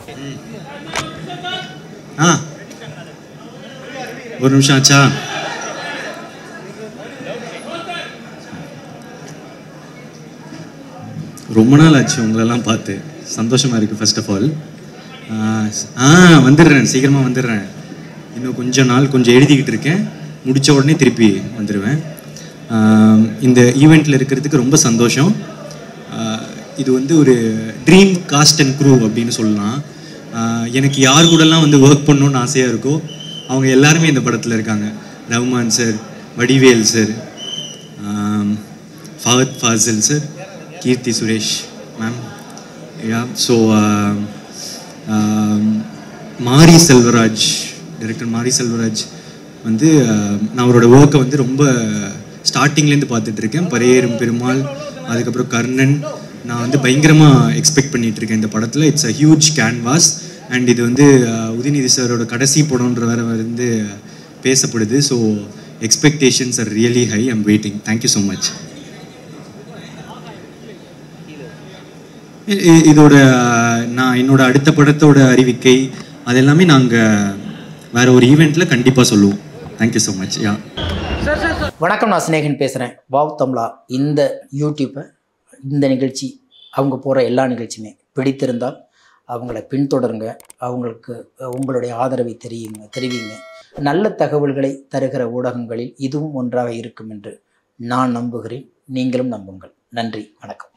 ஆ ஒரு நிமிஷம் ஆச்சா ரொம்ப நாள் ஆச்சு உங்களெல்லாம் பார்த்து சந்தோஷமா இருக்கு ஃபர்ஸ்ட் ஆஃப் ஆல் ஆ வந்துடுறேன் சீக்கிரமா வந்துடுறேன் இன்னும் கொஞ்ச நாள் கொஞ்சம் எழுதிக்கிட்டு இருக்கேன் முடிச்ச உடனே திருப்பி வந்துடுவேன் ஆஹ் இந்த ஈவெண்ட்டில் இருக்கிறதுக்கு ரொம்ப சந்தோஷம் ஆஹ் இது வந்து ஒரு ட்ரீம் காஸ்ட் அண்ட் க்ரூ அப்படின்னு சொல்லலாம் ஆஹ் எனக்கு யார் கூடலாம் வந்து ஒர்க் பண்ணணும்னு ஆசையாக இருக்கோ அவங்க எல்லாருமே இந்த படத்தில் இருக்காங்க Rahman sir Vadivel sir Fahadh Faasil sir Keerthy Suresh ma'am yeah so Mari Selvaraj director மாரி செல்வராஜ் வந்து ஆஹ் நான் அவரோட ஒர்க்கை வந்து ரொம்ப ஸ்டார்டிங்லேருந்து பார்த்துட்டு இருக்கேன் பரையேறும் பெருமாள் அதுக்கப்புறம் கர்ணன் நான் வந்து பயங்கரமாக எக்ஸ்பெக்ட் பண்ணிட்டு இருக்கேன் இந்த படத்தில் it's a huge canvas and இது வந்து ஆஹ் உதயநிதி சாரோட கடைசி படம்ன்ற வேற வந்து பேசப்படுது so expectations are really high I'm waiting thank you so much இ- இ- இதோட நான் என்னோட அடுத்த படத்தோட அறிவிக்கை அது எல்லாமே நாங்கள் வேற ஒரு ஈவெண்ட்டில் கண்டிப்பாக சொல்லுவோம் தேங்க்யூ ஸோ மச் யா வணக்கம் நான் சிநேகன் பேசுகிறேன் வாவ் தமிழா இந்த யூடியூப்பை இந்த நிகழ்ச்சி அவங்க போகிற எல்லா நிகழ்ச்சியுமே பிடித்திருந்தால் அவங்கள பின்தொடருங்க அவங்களுக்கு அஹ், உங்களுடைய ஆதரவை தெரியுங்க தெரிவிங்க நல்ல தகவல்களை தருகிற ஊடகங்களில் இதுவும் ஒன்றாக இருக்கும் என்று நான் நம்புகிறேன் நீங்களும் நம்புங்கள் நன்றி வணக்கம்